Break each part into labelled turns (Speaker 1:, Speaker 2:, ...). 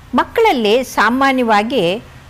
Speaker 1: ಮಕ್ಕಳಲ್ಲಿ ಸಾಮಾನ್ಯವಾಗಿ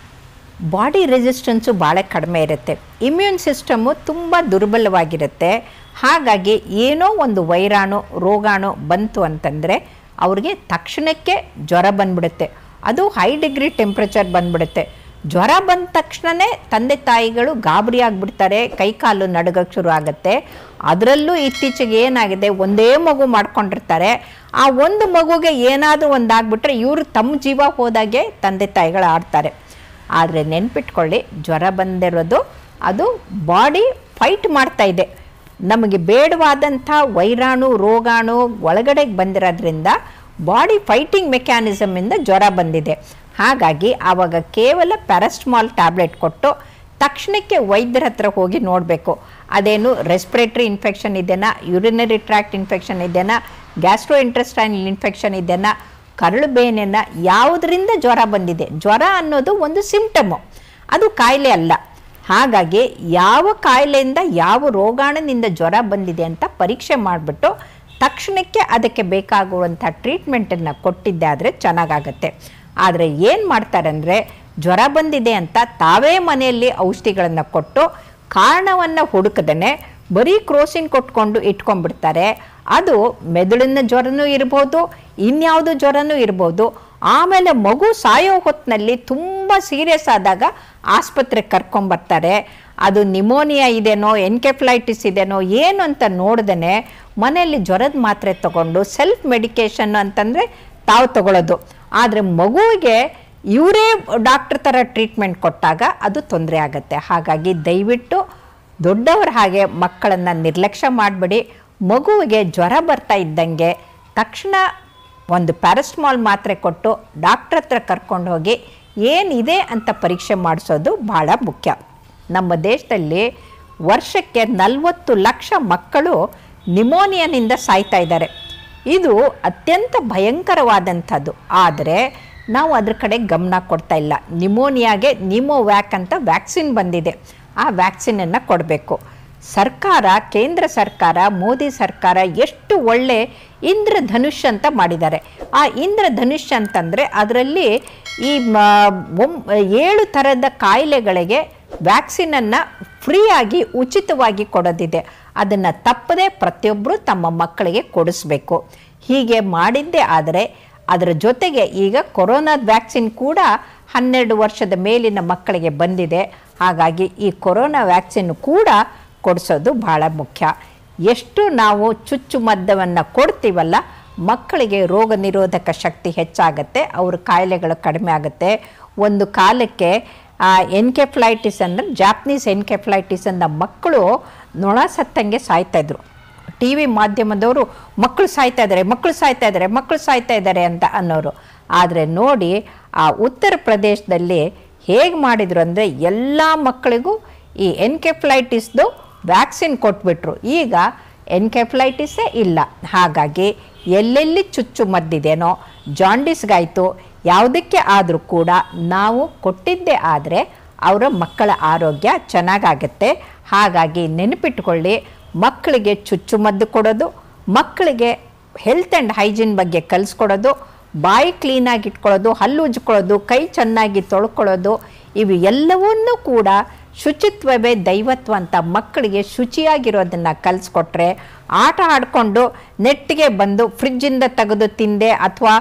Speaker 1: body resistance ಭಾಳ ಕಡಿಮೆ ಇರುತ್ತೆ ಇಮ್ಯೂನ್ ಸಿಸ್ಟಮು ತುಂಬ ದುರ್ಬಲವಾಗಿರುತ್ತೆ ಹಾಗಾಗಿ ಏನೋ ಒಂದು ವೈರಾಣು ರೋಗಾಣು ಬಂತು ಅಂತಂದರೆ ಅವ್ರಿಗೆ ತಕ್ಷಣಕ್ಕೆ ಜ್ವರ ಬಂದ್ಬಿಡುತ್ತೆ ಅದು ಹೈ ಡಿಗ್ರಿ ಟೆಂಪ್ರೇಚರ್ ಬಂದ್ಬಿಡುತ್ತೆ ಜ್ವರ ಬಂದ ತಕ್ಷಣವೇ ತಂದೆ ತಾಯಿಗಳು ಗಾಬರಿ ಆಗಿಬಿಡ್ತಾರೆ ಕೈಕಾಲು ನಡುಗಕ್ಕೆ ಶುರು ಆಗುತ್ತೆ ಅದರಲ್ಲೂ ಇತ್ತೀಚೆಗೆ ಏನಾಗಿದೆ ಒಂದೇ ಮಗು ಮಾಡ್ಕೊಂಡಿರ್ತಾರೆ ಆ ಒಂದು ಮಗುಗೆ ಏನಾದರೂ ಒಂದಾಗ್ಬಿಟ್ರೆ ಇವರು ತಮ್ಮ ಜೀವ ಹೋದಾಗೆ ತಂದೆ ತಾಯಿಗಳು ಆಡ್ತಾರೆ ಆದರೆ ನೆನ್ಪಿಟ್ಕೊಳ್ಳಿ ಜ್ವರ ಬಂದಿರೋದು ಅದು ಬಾಡಿ ಫೈಟ್ ಮಾಡ್ತಾ ಇದೆ ನಮಗೆ ಬೇಡವಾದಂಥ ವೈರಾಣು ರೋಗಾಣು ಒಳಗಡೆ ಬಂದಿರೋದ್ರಿಂದ ಬಾಡಿ ಫೈಟಿಂಗ್ ಮೆಕ್ಯಾನಿಸಮಿಂದ ಜ್ವರ ಬಂದಿದೆ ಹಾಗಾಗಿ ಆವಾಗ ಕೇವಲ ಪ್ಯಾರಾಸ್ಟಮಾಲ್ ಟ್ಯಾಬ್ಲೆಟ್ ಕೊಟ್ಟು ತಕ್ಷಣಕ್ಕೆ ವೈದ್ಯರ ಹತ್ರ ಹೋಗಿ ನೋಡಬೇಕು ಅದೇನು ರೆಸ್ಪಿರೇಟ್ರಿ ಇನ್ಫೆಕ್ಷನ್ ಇದೆನಾ ಯುರಿನರಿ ಟ್ರ್ಯಾಕ್ಟ್ ಇನ್ಫೆಕ್ಷನ್ ಇದೆನಾ ಗ್ಯಾಸ್ಟ್ರೋ ಇಂಟ್ರೆಸ್ಟೈನಲ್ ಇನ್ಫೆಕ್ಷನ್ ಇದೆನಾ ಕರಳು ಬೇನೆನ ಯಾವುದರಿಂದ ಜ್ವರ ಬಂದಿದೆ ಜ್ವರ ಅನ್ನೋದು ಒಂದು ಸಿಂಪ್ಟಮು ಅದು ಕಾಯಿಲೆ ಅಲ್ಲ ಹಾಗಾಗಿ ಯಾವ ಕಾಯಿಲೆಯಿಂದ ಯಾವ ರೋಗಾಣುವಿನಿಂದ ಜ್ವರ ಬಂದಿದೆ ಅಂತ ಪರೀಕ್ಷೆ ಮಾಡಿಬಿಟ್ಟು ತಕ್ಷಣಕ್ಕೆ ಅದಕ್ಕೆ ಬೇಕಾಗುವಂಥ ಟ್ರೀಟ್ಮೆಂಟನ್ನು ಕೊಟ್ಟಿದ್ದೆ ಆದರೆ ಚೆನ್ನಾಗಾಗತ್ತೆ ಆದರೆ ಏನು ಮಾಡ್ತಾರೆ ಅಂದರೆ ಜ್ವರ ಬಂದಿದೆ ಅಂತ ತಾವೇ ಮನೆಯಲ್ಲಿ ಔಷಧಿಗಳನ್ನು ಕೊಟ್ಟು ಕಾರಣವನ್ನು ಹುಡುಕದೇ ಬರೀ ಕ್ರೋಸಿನ್ ಕೊಟ್ಕೊಂಡು ಇಟ್ಕೊಂಡ್ಬಿಡ್ತಾರೆ ಅದು ಮೆದುಳಿನ ಜ್ವರನೂ ಇರ್ಬೋದು ಇನ್ಯಾವುದು ಜ್ವರನೂ ಇರ್ಬೋದು ಆಮೇಲೆ ಮಗು ಸಾಯೋ ಹೊತ್ತಿನಲ್ಲಿ ತುಂಬ ಸೀರಿಯಸ್ ಆದಾಗ ಆಸ್ಪತ್ರೆಗೆ ಕರ್ಕೊಂಬರ್ತಾರೆ ಅದು ನಿಮೋನಿಯಾ ಇದೆನೋ ಎನ್ಕೆಫ್ಲೈಟಿಸ್ ಇದೆನೋ ಏನು ಅಂತ ನೋಡ್ದೇ ಮನೆಯಲ್ಲಿ ಜ್ವರದ ಮಾತ್ರೆ ತಗೊಂಡು ಸೆಲ್ಫ್ ಮೆಡಿಕೇಷನ್ ಅಂತಂದರೆ ತಾವು ತಗೊಳ್ಳೋದು ಆದರೆ ಮಗುವಿಗೆ ಇವರೇ ಡಾಕ್ಟರ್ ಥರ ಟ್ರೀಟ್ಮೆಂಟ್ ಕೊಟ್ಟಾಗ ಅದು ತೊಂದರೆ ಆಗುತ್ತೆ ಹಾಗಾಗಿ ದಯವಿಟ್ಟು ದೊಡ್ಡವರ ಹಾಗೆ ಮಕ್ಕಳನ್ನು ನಿರ್ಲಕ್ಷ್ಯ ಮಾಡಬೇಡಿ ಮಗುವಿಗೆ ಜ್ವರ ಬರ್ತಾ ಇದ್ದಂಗೆ ತಕ್ಷಣ ಒಂದು ಪ್ಯಾರಸ್ಮಾಲ್ ಮಾತ್ರೆ ಕೊಟ್ಟು ಡಾಕ್ಟ್ರ್ ಹತ್ರ ಕರ್ಕೊಂಡು ಹೋಗಿ ಏನಿದೆ ಅಂತ ಪರೀಕ್ಷೆ ಮಾಡಿಸೋದು ಭಾಳ ಮುಖ್ಯ ನಮ್ಮ ದೇಶದಲ್ಲಿ ವರ್ಷಕ್ಕೆ ನಲವತ್ತು ಲಕ್ಷ ಮಕ್ಕಳು ನಿಮೋನಿಯಾನಿಂದ ಸಾಯ್ತಾ ಇದ್ದಾರೆ ಇದು ಅತ್ಯಂತ ಭಯಂಕರವಾದಂಥದ್ದು ಆದರೆ ನಾವು ಅದ್ರ ಕಡೆ ಗಮನ ಕೊಡ್ತಾ ಇಲ್ಲ ನಿಮೋನಿಯಾಗೆ ನಿಮೋವ್ಯಾಕ್ ಅಂತ ವ್ಯಾಕ್ಸಿನ್ ಬಂದಿದೆ ಆ ವ್ಯಾಕ್ಸಿನನ್ನು ಕೊಡಬೇಕು ಸರ್ಕಾರ ಕೇಂದ್ರ ಸರ್ಕಾರ ಮೋದಿ ಸರ್ಕಾರ ಎಷ್ಟು ಒಳ್ಳೆ ಇಂದ್ರಧನುಷ್ ಅಂತ ಮಾಡಿದ್ದಾರೆ ಆ ಇಂದ್ರಧನುಷ್ ಅಂತಂದರೆ ಅದರಲ್ಲಿ ಈ ಮ- ಒಮ್- ಏಳು ಥರದ ಕಾಯಿಲೆಗಳಿಗೆ ವ್ಯಾಕ್ಸಿನನ್ನು ಫ್ರೀಯಾಗಿ ಉಚಿತವಾಗಿ ಕೊಡೋದಿದೆ ಅದನ್ನು ತಪ್ಪದೆ ಪ್ರತಿಯೊಬ್ಬರು ತಮ್ಮ ಮಕ್ಕಳಿಗೆ ಕೊಡಿಸ್ಬೇಕು ಹೀಗೆ ಮಾಡಿದ್ದೇ ಆದರೆ ಅದರ ಜೊತೆಗೆ ಈಗ ಕೊರೋನಾದ ವ್ಯಾಕ್ಸಿನ್ ಕೂಡ ಹನ್ನೆರಡು ವರ್ಷದ ಮೇಲಿನ ಮಕ್ಕಳಿಗೆ ಬಂದಿದೆ ಹಾಗಾಗಿ ಈ ಕೊರೋನಾ ವ್ಯಾಕ್ಸಿನ್ ಕೂಡ ಕೊಡಿಸೋದು ಭಾಳ ಮುಖ್ಯ ಎಷ್ಟು ನಾವು ಚುಚ್ಚುಮದ್ದವನ್ನು ಕೊಡ್ತೀವಲ್ಲ ಮಕ್ಕಳಿಗೆ ರೋಗ ನಿರೋಧಕ ಶಕ್ತಿ ಹೆಚ್ಚಾಗುತ್ತೆ ಅವ್ರ ಕಾಯಿಲೆಗಳು ಕಡಿಮೆ ಆಗುತ್ತೆ ಒಂದು ಕಾಲಕ್ಕೆ ಎನ್ಕೆಫ್ಲೈಟಿಸ್ ಅಂದರೆ ಜಾಪನೀಸ್ ಎನ್ಕೆಫ್ಲೈಟಿಸ್ ಅಂದ ಮಕ್ಕಳು ನೊಣ ಸತ್ತಂಗೆ ಸಾಯ್ತಾಯಿದ್ರು ಟಿ ವಿ ಮಾಧ್ಯಮದವರು ಮಕ್ಕಳು ಸಾಯ್ತಾ ಇದ್ದಾರೆ ಮಕ್ಕಳು ಸಾಯ್ತಾ ಇದ್ದಾರೆ ಮಕ್ಕಳು ಸಾಯ್ತಾ ಇದ್ದಾರೆ ಅಂತ ಅನ್ನೋರು ಆದರೆ ನೋಡಿ ಆ ಉತ್ತರ ಪ್ರದೇಶದಲ್ಲಿ ಹೇಗೆ ಮಾಡಿದರು ಅಂದರೆ ಎಲ್ಲ ಮಕ್ಕಳಿಗೂ ಈ ಎನ್ಕೆಫ್ಲೈಟಿಸ್ದು ವ್ಯಾಕ್ಸಿನ್ ಕೊಟ್ಬಿಟ್ರು ಈಗ ಎನ್ಕೆಫ್ಲೈಟಿಸೇ ಇಲ್ಲ ಹಾಗಾಗಿ ಎಲ್ಲೆಲ್ಲಿ ಚುಚ್ಚು ಮದ್ದಿದೆನೋ ಜಾಂಡಿಸ್ಗಾಯಿತು ಯಾವುದಕ್ಕೆ ಆದರೂ ಕೂಡ ನಾವು ಕೊಟ್ಟಿದ್ದೇ ಆದರೆ ಅವರ ಮಕ್ಕಳ ಆರೋಗ್ಯ ಚೆನ್ನಾಗಾಗತ್ತೆ ಹಾಗಾಗಿ ನೆನಪಿಟ್ಕೊಳ್ಳಿ ಮಕ್ಕಳಿಗೆ ಚುಚ್ಚುಮದ್ದು ಕೊಡೋದು ಮಕ್ಕಳಿಗೆ ಹೆಲ್ತ್ ಆ್ಯಂಡ್ ಹೈಜೀನ್ ಬಗ್ಗೆ ಕಲಿಸ್ಕೊಡೋದು ಬಾಯಿ ಕ್ಲೀನಾಗಿ ಇಟ್ಕೊಳ್ಳೋದು ಹಲ್ಲು ಉಜ್ಕೊಳ್ಳೋದು ಕೈ ಚೆನ್ನಾಗಿ ತೊಳ್ಕೊಳ್ಳೋದು ಇವು ಎಲ್ಲವನ್ನೂ ಕೂಡ ಶುಚಿತ್ವವೇ ದೈವತ್ವ ಅಂತ ಮಕ್ಕಳಿಗೆ ಶುಚಿಯಾಗಿರೋದನ್ನು ಕಲಿಸ್ಕೊಟ್ರೆ ಆಟ ಆಡಿಕೊಂಡು ನೆಟ್ಟಿಗೆ ಬಂದು ಫ್ರಿಜ್ಜಿಂದ ತೆಗೆದು ತಿಂದೆ ಅಥವಾ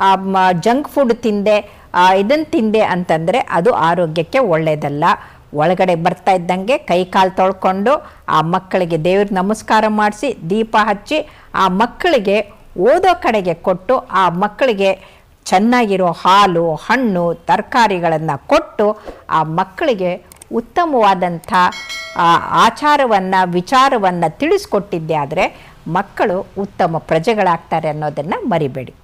Speaker 1: ಜಂಕ್ ಫುಡ್ ತಿಂದೆ ಇದನ್ನು ತಿಂದೆ ಅಂತಂದರೆ ಅದು ಆರೋಗ್ಯಕ್ಕೆ ಒಳ್ಳೆಯದಲ್ಲ ಒಳಗಡೆ ಬರ್ತಾ ಇದ್ದಂಗೆ ಕೈ ಕಾಲು ತೊಳ್ಕೊಂಡು ಆ ಮಕ್ಕಳಿಗೆ ದೇವ್ರಿಗೆ ನಮಸ್ಕಾರ ಮಾಡಿಸಿ ದೀಪ ಹಚ್ಚಿ ಆ ಮಕ್ಕಳಿಗೆ ಓದೋ ಕಡೆಗೆ ಕೊಟ್ಟು ಆ ಮಕ್ಕಳಿಗೆ ಚೆನ್ನಾಗಿರೋ ಹಾಲು ಹಣ್ಣು ತರಕಾರಿಗಳನ್ನು ಕೊಟ್ಟು ಆ ಮಕ್ಕಳಿಗೆ ಉತ್ತಮವಾದಂಥ ಆಚಾರವನ್ನು ವಿಚಾರವನ್ನು ತಿಳಿಸ್ಕೊಟ್ಟಿದ್ದೆ ಆದರೆ ಮಕ್ಕಳು ಉತ್ತಮ ಪ್ರಜೆಗಳಾಗ್ತಾರೆ ಅನ್ನೋದನ್ನು ಮರಿಬೇಡಿ